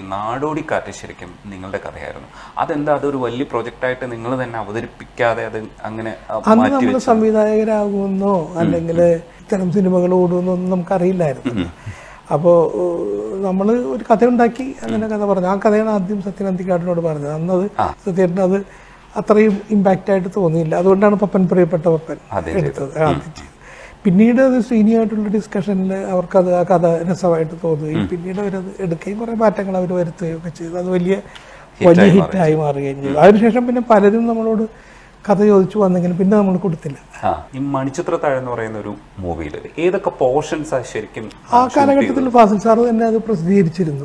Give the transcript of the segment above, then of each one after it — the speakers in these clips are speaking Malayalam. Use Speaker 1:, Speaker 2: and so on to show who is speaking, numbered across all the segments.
Speaker 1: നാടോടിക്കാറ്റ് ശരിക്കും നിങ്ങളുടെ കഥയായിരുന്നു അതെന്താ അതൊരു വലിയ പ്രൊജക്റ്റായിട്ട് നിങ്ങൾ തന്നെ അവതരിപ്പിക്കാതെ അത് അങ്ങനെ ആ,
Speaker 2: അന്ന്
Speaker 1: മാറ്റി
Speaker 2: നമ്മൾ സംവിധായകരാകുമെന്നോ അല്ലെങ്കിൽ ഇത്തരം സിനിമകൾ ഓടുമെന്നോ ഒന്നും നമുക്കറിയില്ലായിരുന്നു അപ്പോൾ നമ്മൾ ഒരു കഥ ഉണ്ടാക്കി അങ്ങനെ കഥ പറഞ്ഞു ആ കഥയാണ് ആദ്യം സത്യൻ അന്തിക്കാടിനോട് പറഞ്ഞത് അന്നത് സത്യേട്ടന് അത് അത്രയും ഇമ്പാക്റ്റ് ആയിട്ട് തോന്നിയില്ല അതുകൊണ്ടാണ് പപ്പൻ പ്രിയപ്പെട്ട പപ്പൻ
Speaker 1: ആദ്യം
Speaker 2: എടുത്തത് ആദ്യം ചെയ്തത് പിന്നീട് അത് ശ്രീനിയായിട്ടുള്ള ഡിസ്കഷനിൽ അവർക്കത് ആ കഥ രസമായിട്ട് തോന്നുകയും പിന്നീട് അവരത് എടുക്കുകയും കുറേ മാറ്റങ്ങൾ അവർ വരുത്തുകയും ഒക്കെ ചെയ്തു അത് വലിയ വലിയ ഹിറ്റായി മാറുകയും ചെയ്തു അതിനുശേഷം പിന്നെ പലരും നമ്മളോട് കഥ ചോദിച്ചു വന്നെങ്കിലും പിന്നെ നമ്മൾ കൊടുത്തില്ല
Speaker 1: ആ ഈ മണിച്ചിത്രത്താഴ് എന്ന് പറയുന്ന ഒരു മൂവിയിൽ ഏതൊക്കെ പോർഷൻസ് ആ ശരിക്കും
Speaker 2: ആ കാലഘട്ടത്തിൽ ഫാസിൽ സാർ തന്നെ അത് പ്രസിദ്ധീകരിച്ചിരുന്നു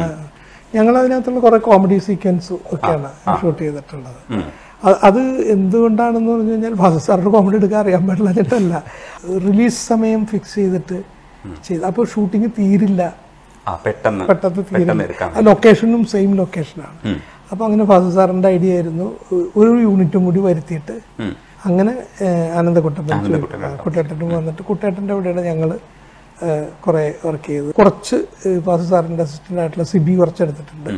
Speaker 2: ഞങ്ങൾ അതിനകത്തുള്ള കുറെ കോമഡി സീക്വൻസ് ഒക്കെയാണ് ഷൂട്ട് ചെയ്തിട്ടുള്ളത് അത് അത് എന്തുകൊണ്ടാണെന്ന് പറഞ്ഞു കഴിഞ്ഞാൽ ഫാസിൽ സാറിന് കോമഡി എടുക്കാൻ അറിയാൻ പാടില്ല എന്നിട്ടല്ല റിലീസ് സമയം ഫിക്സ് ചെയ്തിട്ട് ചെയ്ത് അപ്പോൾ ഷൂട്ടിംഗ് തീരില്ല
Speaker 1: ആ പെട്ടെന്ന്
Speaker 2: പെട്ടെന്ന്
Speaker 1: പെട്ടെന്ന് എടുക്കാം
Speaker 2: തീരില്ല ലൊക്കേഷനും സെയിം ലൊക്കേഷനാണ് അപ്പോൾ അങ്ങനെ ഫാസിൽ സാറിന്റെ ഐഡിയ ആയിരുന്നു ഒരു യൂണിറ്റും കൂടി വരുത്തിയിട്ട് അങ്ങനെ ആനന്ദക്കുട്ടപ്പൻ കുട്ടേട്ടനും വന്നിട്ട് കുട്ടേട്ടൻ്റെ അവിടെയാണ് ഞങ്ങൾ കുറേ വർക്ക് ചെയ്തത് കുറച്ച് ഫാസിൽ സാറിൻ്റെ അസിസ്റ്റൻ്റ് ആയിട്ടുള്ള സിബി കുറച്ചെടുത്തിട്ടുണ്ട്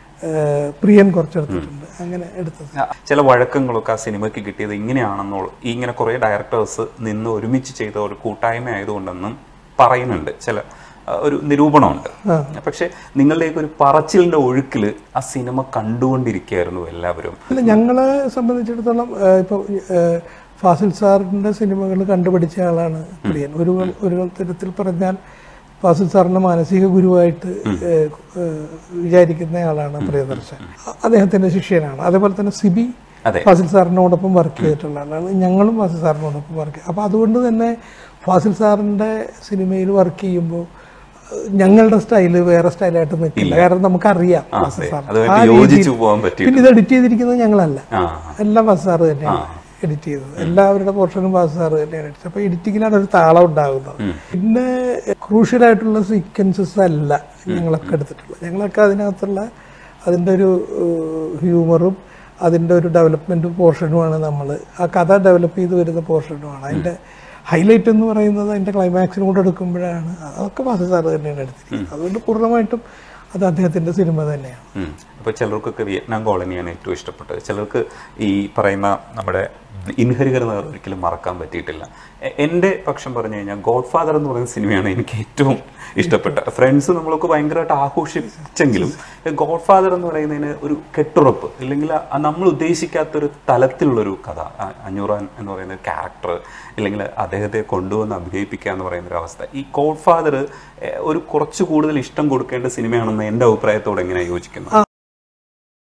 Speaker 2: ഏഹ് പ്രിയൻ കുറച്ചെടുത്തിട്ടുണ്ട് അങ്ങനെ എടുത്തത്
Speaker 1: ആ, ചില വഴക്കങ്ങളൊക്കെ ആ സിനിമയ്ക്ക് കിട്ടിയത് ഇങ്ങനെയാണെന്നുള്ളൂ ഈ ഇങ്ങനെ കുറെ ഡയറക്ടേഴ്സ് നിന്ന് ഒരുമിച്ച് ചെയ്ത ഒരു കൂട്ടായ്മ ആയതുകൊണ്ടെന്നും പറയുന്നുണ്ട് ചില ആ, ഒരു നിരൂപണമുണ്ട് പക്ഷെ നിങ്ങളുടെയൊക്കെ ഒരു പറച്ചിലിന്റെ ഒഴുക്കില് ആ സിനിമ കണ്ടുകൊണ്ടിരിക്കുകയായിരുന്നു എല്ലാവരും
Speaker 2: അല്ല ഞങ്ങളെ സംബന്ധിച്ചിടത്തോളം ഏഹ് ഇപ്പൊ ഏഹ് ഫാസിൽ സാറിന്റെ സിനിമകൾ കണ്ടുപിടിച്ച ആളാണ് പ്രിയൻ ഒരു ഒരു തരത്തിൽ പറഞ്ഞാൽ ഫാസിൽ സാറിന്റെ മാനസിക ഗുരുവായിട്ട് ഏഹ് ഏഹ് വിചാരിക്കുന്ന ആളാണ് പ്രിയദർശൻ അ- അദ്ദേഹത്തിന്റെ ശിഷ്യനാണ് അതേപോലെ തന്നെ സിബി
Speaker 1: അതെ.
Speaker 2: ഫാസിൽ സാറിനോടൊപ്പം വർക്ക് ചെയ്തിട്ടുള്ള ആളാണ് ഞങ്ങളും ഫാസിൽ സാറിനോടൊപ്പം വർക്ക് ചെയ്യും അപ്പോൾ അതുകൊണ്ട് തന്നെ ഫാസിൽ സാറിന്റെ സിനിമയിൽ വർക്ക് ചെയ്യുമ്പോൾ ഞങ്ങളുടെ സ്റ്റൈല് വേറെ സ്റ്റൈലായിട്ട് നിൽക്കില്ല കാരണം നമുക്കറിയാം ഫാസിൽ സാർ
Speaker 1: അതുമായിട്ട്
Speaker 2: ആ
Speaker 1: യോജിച്ചു
Speaker 2: രീതിയിൽ-
Speaker 1: പോകാൻ പറ്റി
Speaker 2: പിന്നെ ഇത് എഡിറ്റ് ചെയ്തിരിക്കുന്നത് ഞങ്ങളല്ല
Speaker 1: ആ
Speaker 2: എല്ലാം ബസാറ് തന്നെയാണ് എഡിറ്റ് ചെയ്തത് എല്ലാവരുടെ പോർഷനും ബസാറ് തന്നെയാണ് എഡിറ്റ് അപ്പോൾ എഡിറ്റിങ്ങിലാണ് ഒരു താളം ഉണ്ടാകുന്നത് പിന്നെ ക്രൂഷ്യൽ ആയിട്ടുള്ള സീക്വൻസസ് അല്ല ഞങ്ങളൊക്കെ എടുത്തിട്ടുള്ളത് ഞങ്ങളൊക്കെ അതിനകത്തുള്ള അതിൻ്റെ ഒരു ഹ്യൂമറും അതിൻ്റെ ഒരു ഡെവലപ്മെൻറ്റ് പോർഷനുമാണ് നമ്മൾ ആ കഥ ഡെവലപ്പ് ചെയ്ത് വരുന്ന പോർഷനുമാണ് അതിൻ്റെ ഹൈലൈറ്റ് എന്ന് പറയുന്നത് അതിൻ്റെ ക്ലൈമാക്സിനും കൂടെ എടുക്കുമ്പോഴാണ് അതൊക്കെ ബാസി സാറ് തന്നെയാണ് എടുത്തിരിക്കുന്നത് അതുകൊണ്ട് പൂർണ്ണമായിട്ടും അത് അദ്ദേഹത്തിൻ്റെ സിനിമ തന്നെയാണ്
Speaker 1: ഉം. അപ്പൊ ചിലർക്കൊക്കെ വിയറ്റ്നാം കോളനിയാണ് ഏറ്റവും ഇഷ്ടപ്പെട്ടത് ചിലർക്ക് ഈ പറയുന്ന നമ്മുടെ ഇൻഹരികർ എന്ന് ഒരിക്കലും മറക്കാൻ പറ്റിയിട്ടില്ല എ- എൻ്റെ പക്ഷം പറഞ്ഞു കഴിഞ്ഞാൽ ഗോഡ് ഫാദർ എന്ന് പറയുന്ന സിനിമയാണ് എനിക്ക് ഏറ്റവും ഇഷ്ടപ്പെട്ടത് ഫ്രണ്ട്സ് നമ്മളൊക്കെ ഭയങ്കരമായിട്ട് ആഘോഷിച്ചെങ്കിലും ഗോഡ് ഫാദർ എന്ന് പറയുന്നതിന് ഒരു കെട്ടുറപ്പ് ഇല്ലെങ്കിൽ ആ നമ്മൾ ഉദ്ദേശിക്കാത്തൊരു തലത്തിലുള്ളൊരു കഥ ആ അഞ്ഞൂറാൻ എന്ന് പറയുന്ന ക്യാരക്ടർ ഇല്ലെങ്കിൽ അദ്ദേഹത്തെ കൊണ്ടുവന്ന് അഭിനയിപ്പിക്കുക എന്ന് പറയുന്ന ഒരു അവസ്ഥ ഈ ഗോഡ് ഫാദർ ഒരു കുറച്ച് കൂടുതൽ ഇഷ്ടം കൊടുക്കേണ്ട സിനിമയാണെന്ന് എൻ്റെ അഭിപ്രായത്തോട് എങ്ങനെ യോജിക്കുന്നു